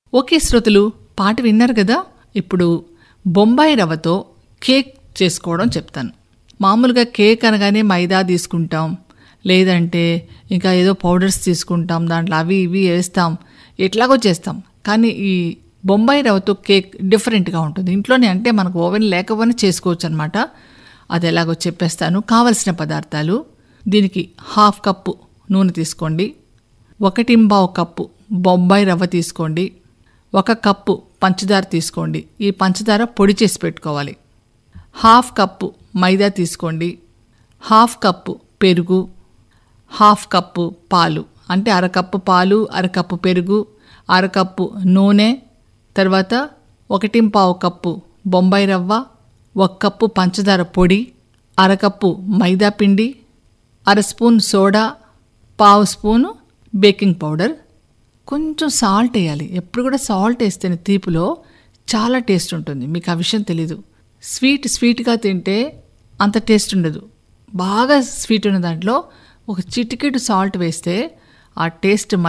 okay శ్రోతలు పాట విన్నారు కదా ఇప్పుడు బొంబాయి రవ్వతో కేక్ చేసుకోవడం చెప్తాను మామూలుగా కేక్ అనగానే మైదా తీసుకుంటాం లేదంటే ఇంకా ఏదో పౌడర్స్ తీసుకుంటాం దాంట్లో అవి ఇవి వేస్తాం ఎట్లాగో చేస్తాం కానీ ఈ బొంబాయి రవ్వతో కేక్ డిఫరెంట్గా ఉంటుంది ఇంట్లోనే అంటే మనకు ఓవెన్ లేకపోయినా చేసుకోవచ్చు అనమాట అది ఎలాగో చెప్పేస్తాను కావలసిన పదార్థాలు దీనికి హాఫ్ కప్పు నూనె తీసుకోండి ఒకటింబావు కప్పు బొంబాయి రవ్వ తీసుకోండి ఒక కప్పు పంచదార తీసుకోండి ఈ పంచదార పొడి చేసి పెట్టుకోవాలి హాఫ్ కప్పు మైదా తీసుకోండి హాఫ్ కప్పు పెరుగు హాఫ్ కప్పు పాలు అంటే అరకప్పు పాలు అరకప్పు పెరుగు అరకప్పు నూనె తర్వాత ఒకటింపావు కప్పు బొంబాయి రవ్వ ఒక కప్పు పంచదార పొడి అరకప్పు మైదా పిండి అర స్పూన్ సోడా పావు స్పూను బేకింగ్ పౌడర్ కొంచెం సాల్ట్ వేయాలి ఎప్పుడు కూడా సాల్ట్ వేస్తేనే తీపిలో చాలా టేస్ట్ ఉంటుంది మీకు ఆ విషయం తెలీదు స్వీట్ స్వీట్గా తింటే అంత టేస్ట్ ఉండదు బాగా స్వీట్ ఉన్న దాంట్లో ఒక చిటికెడు సాల్ట్ వేస్తే ఆ టేస్ట్